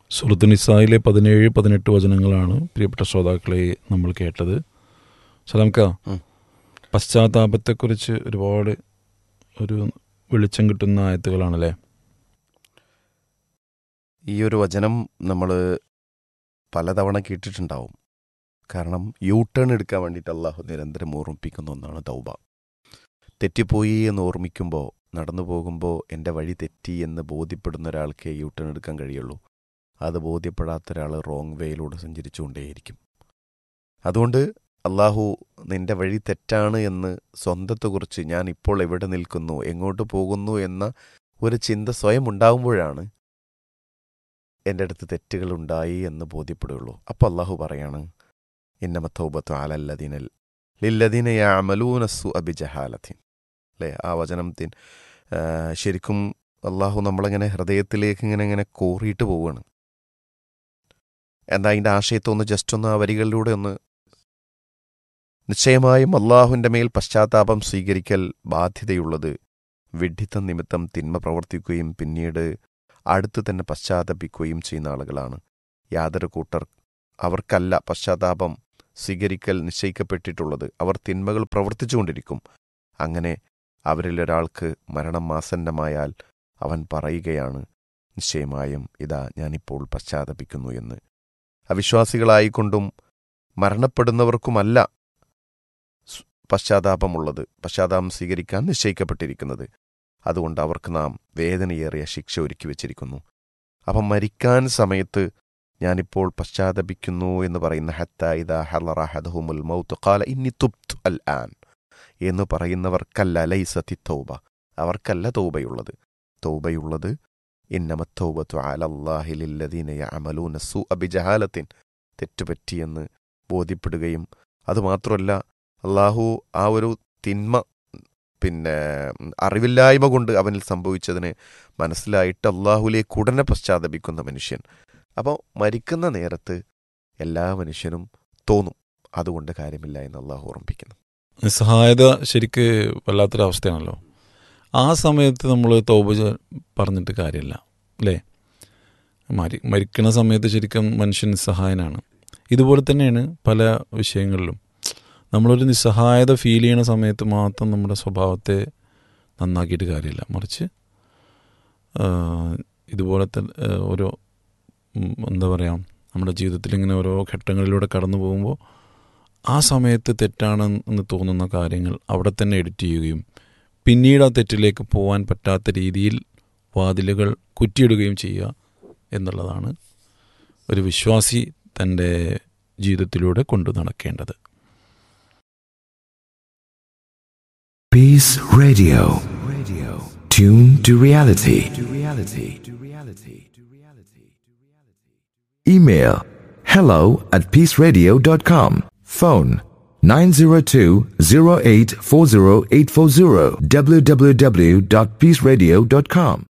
സുഹൃത്ത് നിസായിലെ പതിനേഴ് പതിനെട്ട് വചനങ്ങളാണ് പ്രിയപ്പെട്ട ശ്രോതാക്കളെ നമ്മൾ കേട്ടത് സലാംക്ക ഉം. പശ്ചാത്താപത്തെക്കുറിച്ച് ഒരുപാട് ഒരു വെളിച്ചം കിട്ടുന്ന ആയത്തുകളാണല്ലേ ഈ ഒരു വചനം നമ്മൾ പലതവണ കേട്ടിട്ടുണ്ടാവും കാരണം യൂ ടേൺ എടുക്കാൻ വേണ്ടിയിട്ട് അള്ളാഹു നിരന്തരം ഓർമ്മിപ്പിക്കുന്ന ഒന്നാണ് തൗബ തെറ്റിപ്പോയി എന്ന് ഓർമ്മിക്കുമ്പോൾ നടന്നു പോകുമ്പോൾ എൻ്റെ വഴി തെറ്റി എന്ന് ബോധ്യപ്പെടുന്ന ഒരാൾക്ക് യൂ ടേൺ എടുക്കാൻ കഴിയുള്ളൂ അത് ബോധ്യപ്പെടാത്ത ഒരാൾ റോങ് വേയിലൂടെ സഞ്ചരിച്ചുകൊണ്ടേയിരിക്കും അതുകൊണ്ട് അള്ളാഹു നിന്റെ വഴി തെറ്റാണ് എന്ന് സ്വന്തത്തെക്കുറിച്ച് ഞാൻ ഇപ്പോൾ എവിടെ നിൽക്കുന്നു എങ്ങോട്ട് പോകുന്നു എന്ന ഒരു ചിന്ത സ്വയം ഉണ്ടാകുമ്പോഴാണ് എൻ്റെ അടുത്ത് തെറ്റുകളുണ്ടായി എന്ന് ബോധ്യപ്പെടുകയുള്ളൂ അപ്പോൾ അള്ളാഹു പറയാണ് ഇന്നമത്തൗബത്തു ആലല്ലദീനൽ ലില്ലദീന യാമലൂനസ്സു അബിജഹാലത്തിൻ അല്ലേ ആ വചനത്തിൻ ആ, ശരിക്കും അള്ളാഹു നമ്മളിങ്ങനെ ഹൃദയത്തിലേക്ക് ഇങ്ങനെ ഇങ്ങനെ കോറിയിട്ട് പോവുകയാണ് എന്താ അതിൻ്റെ ആശയത്തെ ഒന്ന് ജസ്റ്റ് ഒന്ന് ആ വരികളിലൂടെ ഒന്ന് നിശ്ചയമായും അള്ളാഹുവിൻ്റെ മേൽ പശ്ചാത്താപം സ്വീകരിക്കൽ ബാധ്യതയുള്ളത് വിഡ്ഢിത്തം നിമിത്തം തിന്മ പ്രവർത്തിക്കുകയും പിന്നീട് അടുത്ത് തന്നെ പശ്ചാത്തപിക്കുകയും ചെയ്യുന്ന ആളുകളാണ് യാതൊരു കൂട്ടർ അവർക്കല്ല പശ്ചാത്താപം സ്വീകരിക്കൽ നിശ്ചയിക്കപ്പെട്ടിട്ടുള്ളത് അവർ തിന്മകൾ പ്രവർത്തിച്ചുകൊണ്ടിരിക്കും അങ്ങനെ അവരിൽ ഒരാൾക്ക് മരണം മാസന്നമായാൽ അവൻ പറയുകയാണ് നിശ്ചയമായും ഇതാ ഞാനിപ്പോൾ പശ്ചാത്തപിക്കുന്നു എന്ന് അവിശ്വാസികളായിക്കൊണ്ടും മരണപ്പെടുന്നവർക്കുമല്ല സ് പശ്ചാത്താപമുള്ളത് പശ്ചാത്താപം സ്വീകരിക്കാൻ നിശ്ചയിക്കപ്പെട്ടിരിക്കുന്നത് അതുകൊണ്ട് അവർക്ക് നാം വേദനയേറിയ ശിക്ഷ ഒരുക്കി വച്ചിരിക്കുന്നു അപ്പം മരിക്കാൻ സമയത്ത് ഞാനിപ്പോൾ പശ്ചാത്തപിക്കുന്നു എന്ന് പറയുന്ന ഹത്ത ഇദ ഹലറഹദഹുമുൽ മൗത്ത് ഖാല ഇന്നി തുബ്തു അൽ ആൻ എന്ന് പറയുന്നവർക്കല്ല ലൈസത്തി തൗബ അവർക്കല്ല തൗബയുള്ളത് തൗബയുള്ളത് ഇന്നമത്തൗബത്തു അലല്ലാഹി ലില്ലദീന യഅമലൂന സൂഅ ബിജഹാലത്തിൻ തെറ്റുപറ്റിയെന്ന് ബോധ്യപ്പെടുകയും അതുമാത്രമല്ല അള്ളാഹു ആ ഒരു തിന്മ പിന്നെ അറിവില്ലായ്മ കൊണ്ട് അവനിൽ സംഭവിച്ചതിന് മനസ്സിലായിട്ട് അള്ളാഹുലേക്ക് ഉടനെ പശ്ചാത്തപിക്കുന്ന മനുഷ്യൻ അപ്പോൾ മരിക്കുന്ന നേരത്ത് എല്ലാ മനുഷ്യനും തോന്നും അതുകൊണ്ട് കാര്യമില്ല എന്ന് അള്ളാഹു ഓർമ്മിപ്പിക്കുന്നു നിസ്സഹായത ശരിക്ക് വല്ലാത്തൊരവസ്ഥയാണല്ലോ ആ സമയത്ത് നമ്മൾ തോപ പറഞ്ഞിട്ട് കാര്യമില്ല അല്ലേ മരി മരിക്കുന്ന സമയത്ത് ശരിക്കും മനുഷ്യൻ നിസ്സഹായനാണ് ഇതുപോലെ തന്നെയാണ് പല വിഷയങ്ങളിലും നമ്മളൊരു നിസ്സഹായത ഫീൽ ചെയ്യുന്ന സമയത്ത് മാത്രം നമ്മുടെ സ്വഭാവത്തെ നന്നാക്കിയിട്ട് കാര്യമില്ല മറിച്ച് ആ, ഇതുപോലത്തെ ആ, ഓരോ ഉം, എന്താ പറയുക നമ്മുടെ ജീവിതത്തിൽ ഇങ്ങനെ ഓരോ ഘട്ടങ്ങളിലൂടെ കടന്നു പോകുമ്പോൾ ആ സമയത്ത് തെറ്റാണെന്ന് തോന്നുന്ന കാര്യങ്ങൾ അവിടെ തന്നെ എഡിറ്റ് ചെയ്യുകയും പിന്നീട് ആ തെറ്റിലേക്ക് പോകാൻ പറ്റാത്ത രീതിയിൽ വാതിലുകൾ കുറ്റിയിടുകയും ചെയ്യുക എന്നുള്ളതാണ് ഒരു വിശ്വാസി തൻ്റെ ജീവിതത്തിലൂടെ കൊണ്ടു നടക്കേണ്ടത് Peace Radio. Radio. Tune to reality. To reality. To reality. To reality. Email hello at peaceradio.com. Phone 902-0840840 www.peaceradio.com.